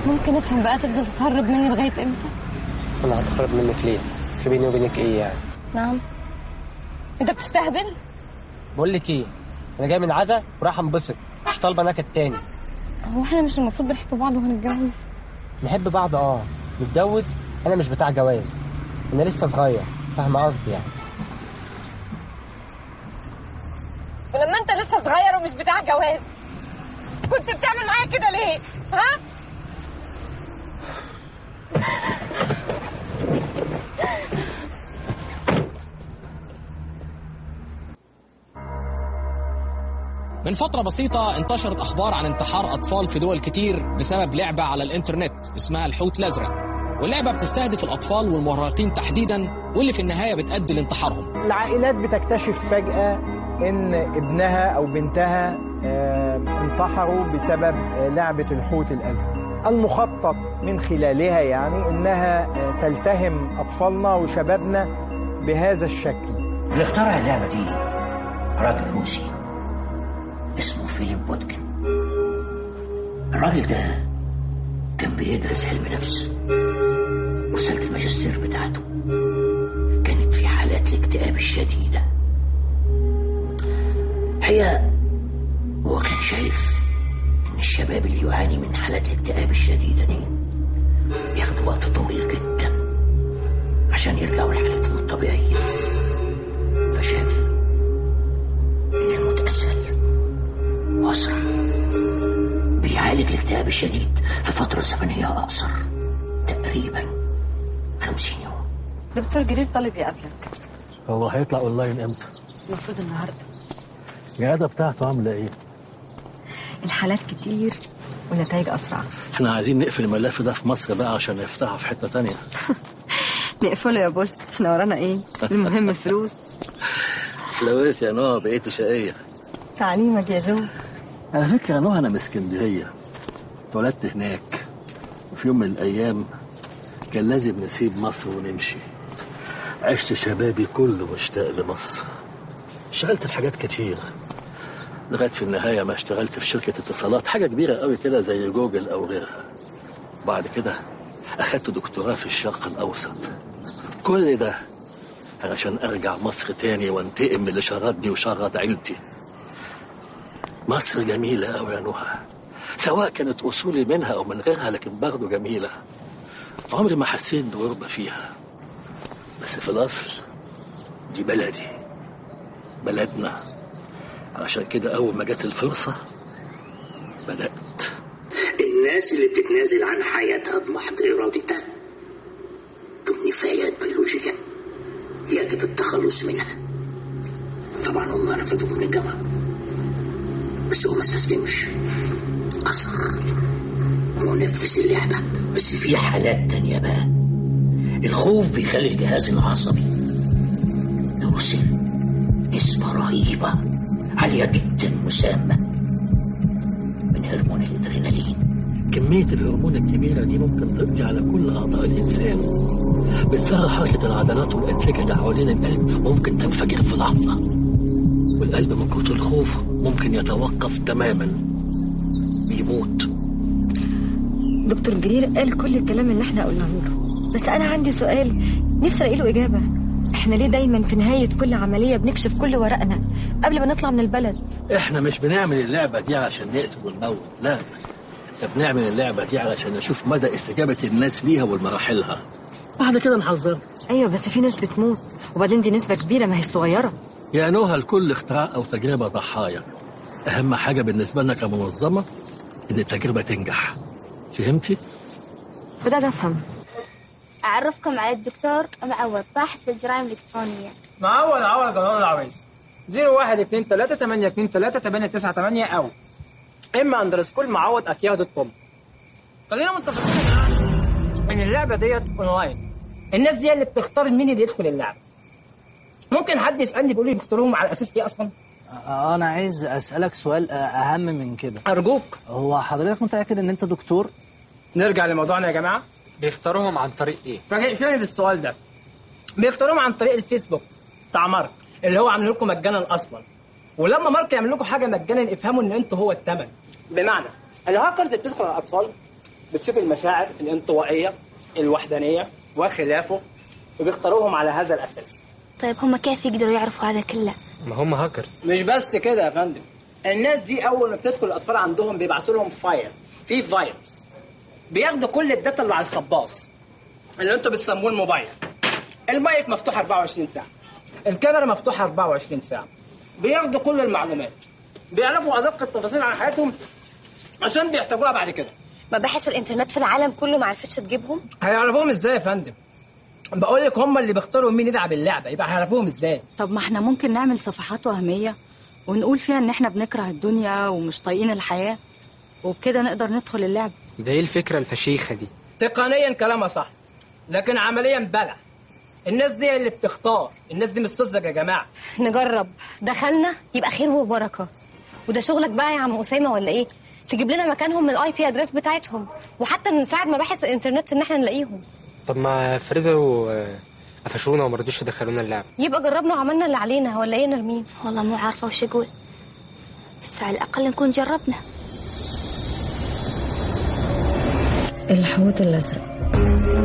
ممكن افهم بقى تفضل تتهرب مني لغايه امتى انا هتقرب منك ليه في بيني وبينك ايه يعني نعم انت بتستهبل بقول لك ايه انا جاي من عزا وراح انبسط مش طالبه نكد تاني هو احنا مش المفروض بنحب بعض وهنتجوز نحب بعض اه نتجوز انا مش بتاع جواز انا لسه صغير فاهمه قصدي يعني ولما انت لسه صغير ومش بتاع جواز كنت بتعمل معايا كده ليه ها من فترة بسيطة انتشرت أخبار عن انتحار أطفال في دول كتير بسبب لعبة على الإنترنت اسمها الحوت الأزرق واللعبة بتستهدف الأطفال والمراهقين تحديدا واللي في النهاية بتؤدي لانتحارهم العائلات بتكتشف فجأة إن ابنها أو بنتها آه، انتحروا بسبب آه، لعبة الحوت الأزرق المخطط من خلالها يعني إنها آه، تلتهم أطفالنا وشبابنا بهذا الشكل اللي اخترع اللعبة دي راجل روسي اسمه فيليب بوتكن الراجل ده كان بيدرس علم نفس ورسالة الماجستير بتاعته كانت في حالات الاكتئاب الشديدة هي هو كان شايف ان الشباب اللي يعاني من حالات الاكتئاب الشديدة دي بياخدوا وقت طويل جدا عشان يرجعوا لحالتهم الطبيعية فشاف ان الموت اسهل واسرع بيعالج الاكتئاب الشديد في فترة زمنية اقصر تقريبا خمسين يوم دكتور جرير طالب يقابلك هو هيطلع اونلاين امتى؟ المفروض النهارده العياده بتاعته عامله ايه؟ الحالات كتير والنتائج اسرع احنا عايزين نقفل الملف ده في مصر بقى عشان نفتحه في حته تانية نقفله يا بص احنا ورانا ايه المهم الفلوس حلويت يا نوع بقيتي شقيه تعليمك يا جو على فكره يا نوع انا من اسكندريه اتولدت هناك وفي يوم من الايام كان لازم نسيب مصر ونمشي عشت شبابي كله مشتاق لمصر اشتغلت في حاجات كتير لغايه في النهايه ما اشتغلت في شركه اتصالات حاجه كبيره قوي كده زي جوجل او غيرها بعد كده اخدت دكتوراه في الشرق الاوسط كل ده علشان ارجع مصر تاني وانتقم من اللي شردني وشرد عيلتي مصر جميلة أوي يا نهى سواء كانت أصولي منها أو من غيرها لكن برضه جميلة عمري ما حسيت بغربة فيها بس في الأصل دي بلدي بلدنا عشان كده أول ما جت الفرصة بدأت الناس اللي بتتنازل عن حياتها بمحض إرادتها ضمن نفايات بيولوجية يجب التخلص منها طبعا هم رفضوا من الجامعة بس هو ما استسلمش أصر هو نفذ اللعبة بس في حالات تانية بقى الخوف بيخلي الجهاز العصبي يرسل نسبة رهيبة عالية جدا مسامة من هرمون الادرينالين كمية الهرمون الكبيرة دي ممكن تقضي على كل أعضاء الإنسان بتسرع حركة العضلات والأنسجة اللي حوالين القلب ممكن تنفجر في لحظة والقلب من كتر الخوف ممكن يتوقف تماما بيموت دكتور جرير قال كل الكلام اللي احنا قلناه له بس انا عندي سؤال نفسي الاقي له اجابه احنا ليه دايما في نهايه كل عمليه بنكشف كل ورقنا قبل ما نطلع من البلد احنا مش بنعمل اللعبة دي عشان نقتل ونموت لا احنا بنعمل اللعبة دي علشان نشوف مدى استجابة الناس ليها والمراحلها بعد كده نحذر ايوه بس في ناس بتموت وبعدين دي نسبه كبيره ما هي صغيره يا نوها لكل اختراع أو تجربة ضحايا أهم حاجة بالنسبة لنا كمنظمة إن التجربة تنجح فهمتي؟ بدات افهم أعرفكم على الدكتور معوض باحث في الجرائم الإلكترونية معول عول قانون العويس 01 2 3 8 2 3 8 9 8 أو إما أندرسكول معوض أت ياهو دوت كوم خلينا متفقين إن اللعبة ديت أونلاين الناس دي اللي بتختار مين اللي يدخل اللعبة ممكن حد يسألني بيقول لي بيختاروهم على أساس إيه أصلا؟ آه، انا عايز اسالك سؤال آه، اهم من كده أرجوك هو حضرتك متاكد ان انت دكتور نرجع لموضوعنا يا جماعة بيختاروهم عن طريق ايه؟ فاجئتني بالسؤال ده بيختاروهم عن طريق الفيسبوك بتاع مارك اللي هو عامل لكم مجانا اصلا ولما مارك يعمل لكم حاجه مجانا افهموا ان انتوا هو الثمن بمعنى الهاكرز اللي بتدخل على الاطفال بتشوف المشاعر الانطوائيه الوحدانيه وخلافه وبيختاروهم على هذا الاساس طيب هم كيف يقدروا يعرفوا هذا كله ما هم هاكرز مش بس كده يا فندم الناس دي اول ما بتدخل الاطفال عندهم بيبعتوا لهم فايل في فايروس بياخدوا كل الداتا اللي على الخباص اللي انتوا بتسموه الموبايل المايك مفتوح 24 ساعه الكاميرا مفتوحه 24 ساعه بياخدوا كل المعلومات بيعرفوا ادق التفاصيل عن حياتهم عشان بيحتاجوها بعد كده مباحث الانترنت في العالم كله ما عرفتش تجيبهم هيعرفوهم ازاي يا فندم بقول لك هم اللي بيختاروا مين يلعب اللعبه يبقى هيعرفوهم ازاي طب ما احنا ممكن نعمل صفحات وهمية ونقول فيها ان احنا بنكره الدنيا ومش طايقين الحياة وبكده نقدر ندخل اللعب ده ايه الفكره الفشيخه دي تقنيا كلامها صح لكن عمليا بلع الناس دي اللي بتختار الناس دي مش سذج يا جماعه نجرب دخلنا يبقى خير وبركه وده شغلك بقى يا عم اسامه ولا ايه تجيب لنا مكانهم من الاي بي ادريس بتاعتهم وحتى نساعد مباحث الانترنت ان احنا نلاقيهم طب ما فريدو آه، قفشونا وما رضوش يدخلونا اللعب يبقى جربنا وعملنا اللي علينا ولا ايه نرمين والله مو عارفة وش أقول بس على الأقل نكون جربنا الحوت الازرق